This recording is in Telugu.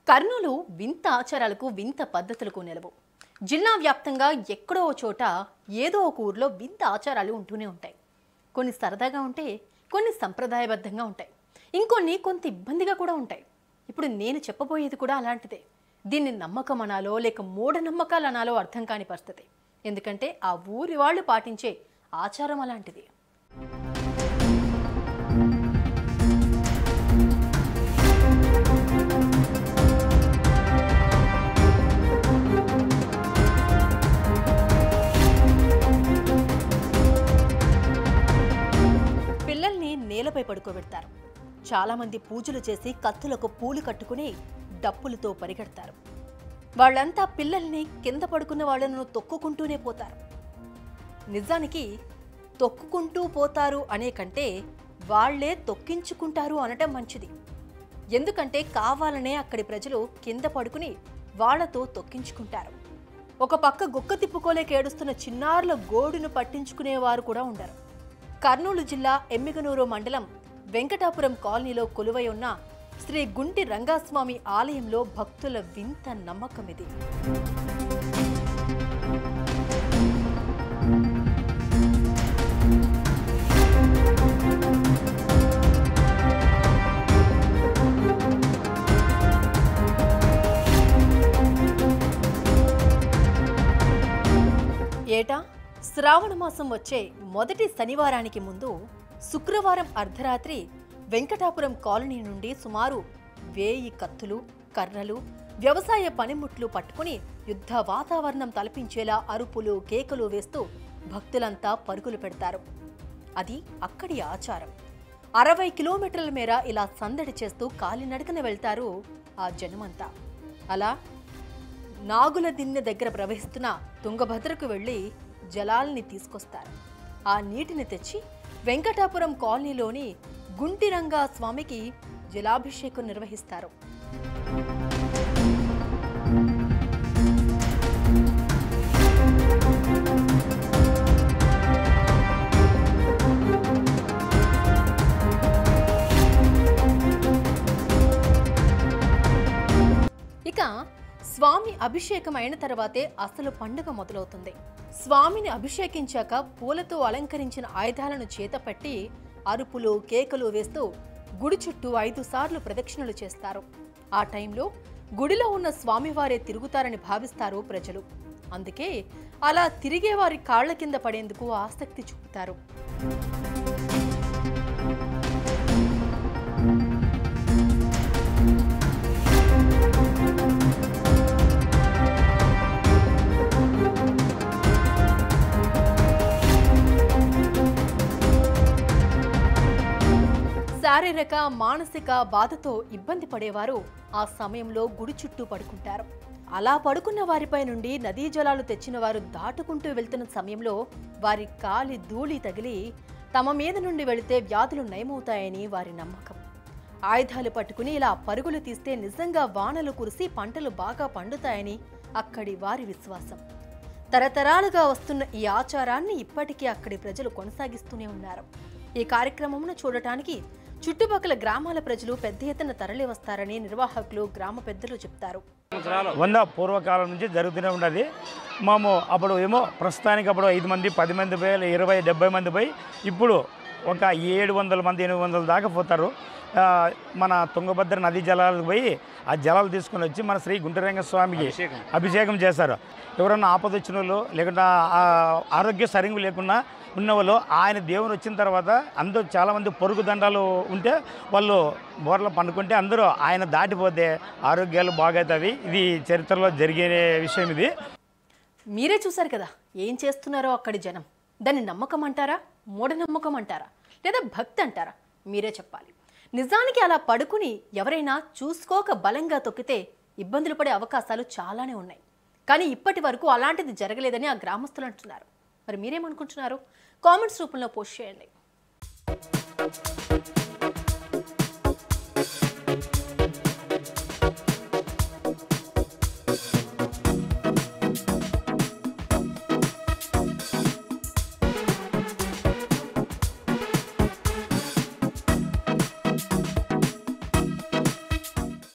కర్నూలు వింత ఆచారాలకు వింత పద్ధతులకు నిలవు జిల్లా వ్యాప్తంగా ఎక్కడో ఓ చోట ఏదో ఒక ఊర్లో వింత ఆచారాలు ఉంటూనే ఉంటాయి కొన్ని సరదాగా ఉంటే కొన్ని సంప్రదాయబద్ధంగా ఉంటాయి ఇంకొన్ని కొంత ఇబ్బందిగా కూడా ఉంటాయి ఇప్పుడు నేను చెప్పబోయేది కూడా అలాంటిదే దీన్ని నమ్మకం అనాలో లేక మూఢనమ్మకాలు అనాలో అర్థం కాని పరిస్థితి ఎందుకంటే ఆ ఊరి వాళ్ళు పాటించే ఆచారం అలాంటిది పిల్లల్ని నేలపై పడుకోబెడతారు చాలామంది పూజలు చేసి కత్తులకు పూలు కట్టుకుని డప్పులతో పరిగెడతారు వాళ్ళంతా పిల్లల్ని కింద పడుకున్న వాళ్ళను తొక్కుకుంటూనే పోతారు నిజానికి తొక్కుకుంటూ పోతారు అనే కంటే వాళ్లే తొక్కించుకుంటారు అనటం మంచిది ఎందుకంటే కావాలనే అక్కడి ప్రజలు కింద పడుకుని వాళ్లతో తొక్కించుకుంటారు ఒక పక్క గుక్క తిప్పుకోలేక ఏడుస్తున్న చిన్నారుల గోడును పట్టించుకునేవారు కూడా ఉండరు కర్నూలు జిల్లా ఎమ్మిగనూరు మండలం వెంకటాపురం కాలనీలో కొలువై ఉన్న శ్రీ గుంటి రంగాస్వామి ఆలయంలో భక్తుల వింత నమ్మకం ఇది ఏటా శ్రావణ మాసం వచ్చే మొదటి శనివారానికి ముందు శుక్రవారం అర్ధరాత్రి వెంకటాపురం కాలనీ నుండి సుమారు వేయి కత్తులు కర్రలు వ్యవసాయ పనిముట్లు పట్టుకుని యుద్ధ వాతావరణం తలపించేలా అరుపులు కేకలు వేస్తూ భక్తులంతా పరుగులు పెడతారు అది అక్కడి ఆచారం అరవై కిలోమీటర్ల మేర ఇలా సందడి చేస్తూ కాలినడకన వెళ్తారు ఆ జనమంతా అలా నాగుల దిన్నె దగ్గర ప్రవహిస్తున్న తుంగభద్రకు వెళ్లి జలాల్ని తీసుకొస్తారు ఆ నీటిని తెచ్చి వెంకటాపురం కాలనీలోని గుంటిరంగా స్వామికి జలాభిషేకం నిర్వహిస్తారు ఇక స్వామి అభిషేకం అయిన తర్వాతే అసలు పండుగ మొదలవుతుంది స్వామిని అభిషేకించాక పూలతో అలంకరించిన ఆయుధాలను చేతపట్టి అరుపులు కేకలు వేస్తూ గుడి చుట్టూ ఐదు సార్లు ప్రదక్షిణలు చేస్తారు ఆ టైంలో గుడిలో ఉన్న స్వామివారే తిరుగుతారని భావిస్తారు ప్రజలు అందుకే అలా తిరిగే వారి కాళ్ల కింద పడేందుకు ఆసక్తి చూపుతారు శారీరక మానసిక బాధతో ఇబ్బంది పడేవారు ఆ సమయంలో గుడి చుట్టూ పడుకుంటారు అలా పడుకున్న వారిపై నుండి నదీ జలాలు తెచ్చిన వారు దాటుకుంటూ వెళ్తున్న సమయంలో వారి కాలి ధూళి తగిలి తమ మీద నుండి వెళితే వ్యాధులు నయమవుతాయని వారి నమ్మకం ఆయుధాలు పట్టుకుని ఇలా పరుగులు తీస్తే నిజంగా వానలు కురిసి పంటలు బాగా పండుతాయని అక్కడి వారి విశ్వాసం తరతరాలుగా వస్తున్న ఈ ఆచారాన్ని ఇప్పటికీ అక్కడి ప్రజలు కొనసాగిస్తూనే ఉన్నారు ఈ కార్యక్రమమును చూడటానికి చుట్టుపక్కల గ్రామాల ప్రజలు పెద్ద ఎత్తున తరలి వస్తారని నిర్వాహకులు గ్రామ పెద్దలు చెప్తారు వంద పూర్వకాలం నుంచి జరుగుతూనే ఉన్నది మేము అప్పుడు ఏమో ప్రస్తుతానికి అప్పుడు ఐదు మంది పది మంది పోయి ఇరవై డెబ్బై మంది పోయి ఇప్పుడు ఒక ఏడు వందల మంది ఎనిమిది వందల దాకా పోతారు ఆ, మన తుంగభద్ర నదీ జలాలకు పోయి ఆ జలాలు తీసుకొని వచ్చి మన శ్రీ గుంటరంగ స్వామికి అభిషేకం చేశారు ఎవరన్నా ఆపద వచ్చిన వాళ్ళు లేకుండా ఆ ఆరోగ్య సరింగు లేకుండా ఉన్న వాళ్ళు ఆయన దేవుని వచ్చిన తర్వాత అందరూ చాలామంది పొరుగు దండాలు ఉంటే వాళ్ళు బోర్లో పండుకుంటే అందరూ ఆయన దాటిపోతే ఆరోగ్యాలు బాగవుతాయి ఇది చరిత్రలో జరిగే విషయం ఇది మీరే చూశారు కదా ఏం చేస్తున్నారో అక్కడి జనం దాన్ని నమ్మకం అంటారా మూఢనమ్మకం అంటారా లేదా భక్తి అంటారా మీరే చెప్పాలి నిజానికి అలా పడుకుని ఎవరైనా చూసుకోక బలంగా తొక్కితే ఇబ్బందులు పడే అవకాశాలు చాలానే ఉన్నాయి కానీ ఇప్పటి వరకు అలాంటిది జరగలేదని ఆ గ్రామస్తులు అంటున్నారు మరి మీరేమనుకుంటున్నారు కామెంట్స్ రూపంలో పోస్ట్ చేయండి